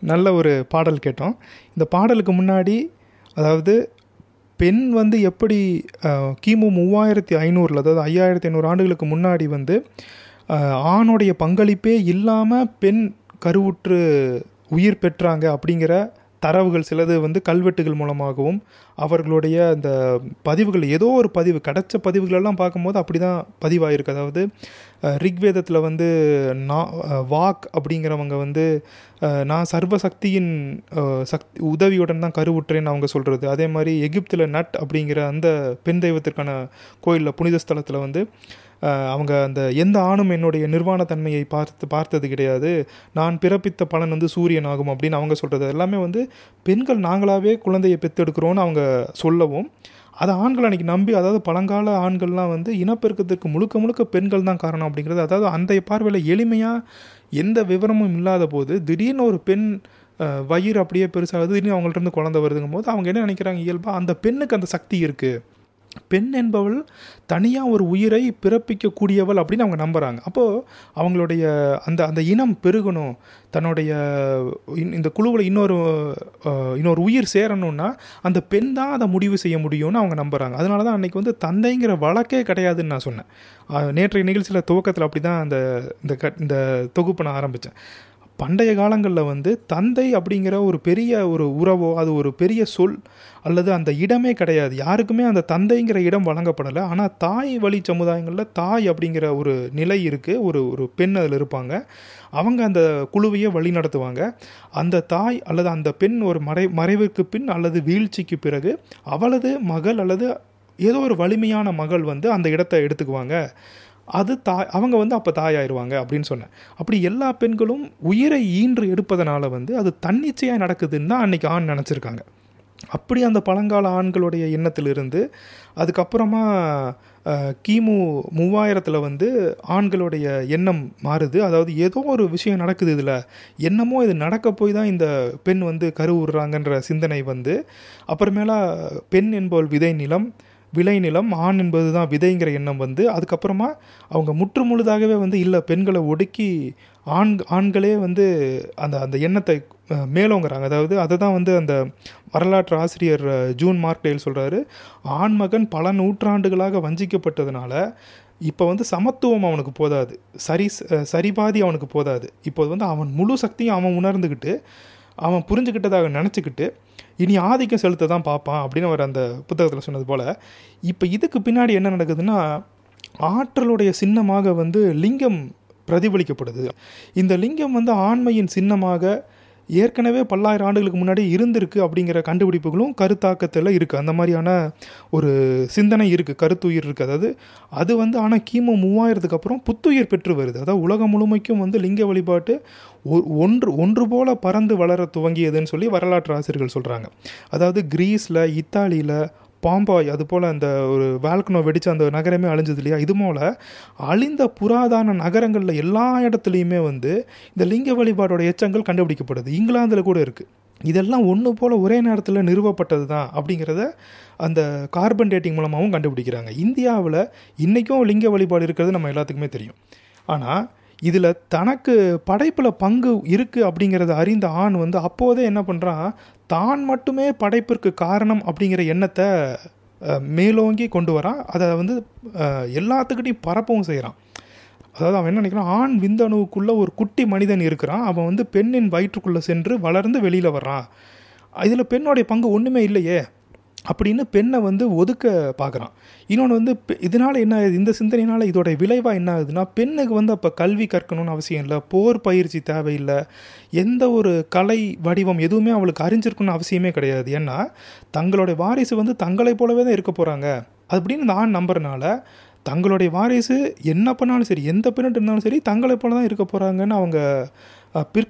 நல்ல ஒரு பாடல் கேட்டோம் இந்த பாடலுக்கு முன்னாடி அதாவது பெண் வந்து எப்படி அஹ், கிமு மூவாயிரத்தி ஐநூறில் அதாவது ஐயாயிரத்தி ஐநூறு ஆண்டுகளுக்கு முன்னாடி வந்து அஹ், ஆணுடைய பங்களிப்பே இல்லாமல் பெண் கருவுற்று உயிர் பெற்றாங்க அப்படிங்கிற தரவுகள் சிலது வந்து கல்வெட்டுகள் மூலமாகவும் அவர்களுடைய அந்த பதிவுகள் ஏதோ ஒரு பதிவு கிடைச்ச பதிவுகளெல்லாம் பார்க்கும்போது அப்படி தான் பதிவாயிருக்கு அதாவது அஹ், ரிக்வேதத்தில் வந்து நா அஹ், வாக் அப்படிங்கிறவங்க வந்து அஹ், நான் சர்வசக்தியின் அஹ், சக்தி உதவியுடன் தான் கருவுற்றேன்னு அவங்க சொல்கிறது அதே மாதிரி எகிப்தில் நட் அப்படிங்கிற அந்த பெண் தெய்வத்திற்கான கோயிலில் புனித ஸ்தலத்தில் வந்து அஹ், அவங்க அந்த எந்த ஆணும் என்னுடைய நிர்வாண தன்மையை பார்த்து பார்த்தது கிடையாது நான் பிறப்பித்த பலன் வந்து சூரியன் ஆகும் அப்படின்னு அவங்க சொல்கிறது எல்லாமே வந்து பெண்கள் நாங்களாகவே குழந்தையை பெற்றெடுக்கிறோன்னு அவங்க சொல்லவும் அதை ஆண்கள் அன்றைக்கி நம்பி அதாவது பழங்கால ஆண்கள்லாம் வந்து இனப்பெருக்கத்திற்கு முழுக்க முழுக்க பெண்கள் தான் காரணம் அப்படிங்கிறது அதாவது அந்த பார்வையில் எளிமையாக எந்த விவரமும் இல்லாத போது திடீர்னு ஒரு பெண் அஹ், வயிறு அப்படியே பெருசாகுது திடீர்னு அவங்கள்ட்ட இருந்து குழந்தை வருதுங்கும் போது அவங்க என்ன நினைக்கிறாங்க இயல்பாக அந்த பெண்ணுக்கு அந்த சக்தி இருக்குது பெண் என்பவள் தனியாக ஒரு உயிரை பிறப்பிக்கக்கூடியவள் அப்படின்னு அவங்க நம்புகிறாங்க அப்போது அவங்களுடைய அந்த அந்த இனம் பெருகணும் தன்னுடைய இன்- இந்த குழுவில் இன்னொரு அஹ், இன்னொரு உயிர் சேரணும்னா அந்த பெண் தான் அதை முடிவு செய்ய முடியும்னு அவங்க நம்புகிறாங்க அதனால தான் அன்றைக்கி வந்து தந்தைங்கிற வழக்கே கிடையாதுன்னு நான் சொன்னேன் அஹ், நேற்றைய நிகழ்ச்சியில் துவக்கத்தில் அப்படி தான் அந்த இந்த க இந்த தொகுப்பை நான் ஆரம்பித்தேன் பண்டைய காலங்களில் வந்து தந்தை அப்படிங்கிற ஒரு பெரிய ஒரு உறவோ அது ஒரு பெரிய சொல் அல்லது அந்த இடமே கிடையாது யாருக்குமே அந்த தந்தைங்கிற இடம் வழங்கப்படலை ஆனால் தாய் வழி சமுதாயங்களில் தாய் அப்படிங்கிற ஒரு நிலை இருக்குது ஒரு ஒரு பெண் அதில் இருப்பாங்க அவங்க அந்த குழுவையே வழி நடத்துவாங்க அந்த தாய் அல்லது அந்த பெண் ஒரு மறை மறைவுக்கு பின் அல்லது வீழ்ச்சிக்கு பிறகு அவளது மகள் அல்லது ஏதோ ஒரு வலிமையான மகள் வந்து அந்த இடத்தை எடுத்துக்குவாங்க அது தாய் அவங்க வந்து அப்போ தாயாயிருவாங்க அப்படின்னு சொன்னேன் அப்படி எல்லா பெண்களும் உயிரை ஈன்று எடுப்பதனால வந்து அது தன்னிச்சையாக நடக்குதுன்னு தான் அன்றைக்கி ஆண் நினச்சிருக்காங்க அப்படி அந்த பழங்கால ஆண்களுடைய எண்ணத்திலிருந்து அதுக்கப்புறமா அஹ், கிமு மூவாயிரத்தில் வந்து ஆண்களுடைய எண்ணம் மாறுது அதாவது ஏதோ ஒரு விஷயம் நடக்குது இதில் என்னமோ இது நடக்க போய் தான் இந்த பெண் வந்து கருவுறுறாங்கன்ற சிந்தனை வந்து அப்புறமேலா பெண் என்பவள் விதை நிலம் விளைநிலம் ஆண் என்பது தான் விதைங்கிற எண்ணம் வந்து அதுக்கப்புறமா அவங்க முற்று முழுதாகவே வந்து இல்லை பெண்களை ஒடுக்கி ஆண் ஆண்களே வந்து அந்த அந்த எண்ணத்தை அஹ், மேலோங்குறாங்க அதாவது அதை தான் வந்து அந்த வரலாற்று ஆசிரியர் அஹ், ஜூன் மார்க்டேல் சொல்கிறாரு ஆண்மகன் பல நூற்றாண்டுகளாக வஞ்சிக்கப்பட்டதுனால இப்போ வந்து சமத்துவம் அவனுக்கு போதாது சரி அஹ், சரிபாதி அவனுக்கு போதாது இப்போ வந்து அவன் முழு சக்தியும் அவன் உணர்ந்துக்கிட்டு அவன் புரிஞ்சுக்கிட்டதாக நினச்சிக்கிட்டு இனி ஆதிக்கம் செலுத்த தான் பார்ப்பான் அப்படின்னு அவர் அந்த புத்தகத்தில் சொன்னது போல் இப்போ இதுக்கு பின்னாடி என்ன நடக்குதுன்னா ஆற்றலுடைய சின்னமாக வந்து லிங்கம் பிரதிபலிக்கப்படுது இந்த லிங்கம் வந்து ஆண்மையின் சின்னமாக ஏற்கனவே பல்லாயிரம் ஆண்டுகளுக்கு முன்னாடி இருந்திருக்கு அப்படிங்கிற கண்டுபிடிப்புகளும் கருத்தாக்கத்தில் இருக்குது அந்த மாதிரியான ஒரு சிந்தனை இருக்குது கருத்துயிர் இருக்குது அதாவது அது வந்து ஆனால் கிமு மூவாயிரத்துக்கு அப்புறம் புத்துயிர் பெற்று வருது அதாவது உலகம் முழுமைக்கும் வந்து லிங்க வழிபாட்டு ஒ- ஒன்று ஒன்று போல பறந்து வளர துவங்கியதுன்னு சொல்லி வரலாற்று ஆசிரியர்கள் சொல்கிறாங்க அதாவது கிரீஸில் இத்தாலியில் பாம்பாய் அது போல் அந்த ஒரு வால்கனோ வெடிச்ச அந்த நகரமே அழிஞ்சது இல்லையா இது போல அழிந்த புராதன நகரங்களில் எல்லா இடத்துலையுமே வந்து இந்த லிங்க வழிபாடோட எச்சங்கள் கண்டுபிடிக்கப்படுது இங்கிலாந்தில் கூட இருக்குது இதெல்லாம் ஒன்று போல் ஒரே நேரத்தில் நிறுவப்பட்டது தான் அப்படிங்கிறத அந்த கார்பன் டேட்டிங் மூலமாகவும் கண்டுபிடிக்கிறாங்க இந்தியாவில் இன்றைக்கும் லிங்க வழிபாடு இருக்கிறது நம்ம எல்லாத்துக்குமே தெரியும் ஆனால் இதில் தனக்கு படைப்பில் பங்கு இருக்குது அப்படிங்கிறத அறிந்த ஆண் வந்து அப்போதே என்ன பண்ணுறான் தான் மட்டுமே படைப்பிற்கு காரணம் அப்படிங்கிற எண்ணத்தை அஹ், மேலோங்கி கொண்டு வரான் அதை வந்து அஹ், எல்லாத்துக்கிட்டையும் பரப்பவும் செய்கிறான் அதாவது அவன் என்ன நினைக்கிறான் ஆண் விந்தணுவுக்குள்ளே ஒரு குட்டி மனிதன் இருக்கிறான் அவன் வந்து பெண்ணின் வயிற்றுக்குள்ளே சென்று வளர்ந்து வெளியில் வர்றான் இதில் பெண்ணோடைய பங்கு ஒன்றுமே இல்லையே அப்படின்னு பெண்ணை வந்து ஒதுக்க பார்க்குறான் இன்னொன்று வந்து பெ- இதனால என்ன ஆகுது இந்த சிந்தனையினால இதோட விளைவாக என்ன ஆகுதுன்னா பெண்ணுக்கு வந்து அப்போ கல்வி கற்கணும்னு அவசியம் இல்லை போர் பயிற்சி தேவையில்லை எந்த ஒரு கலை வடிவம் எதுவுமே அவளுக்கு அறிஞ்சிருக்கணும்னு அவசியமே கிடையாது ஏன்னா தங்களுடைய வாரிசு வந்து தங்களைப் போலவே தான் இருக்க போகிறாங்க அப்படின்னு இந்த ஆண் நம்புறனால தங்களுடைய வாரிசு என்ன பண்ணாலும் சரி எந்த பெண்ணிட்டு இருந்தாலும் சரி தங்களைப் போல தான் இருக்க போகிறாங்கன்னு அவங்க அஹ், பிற்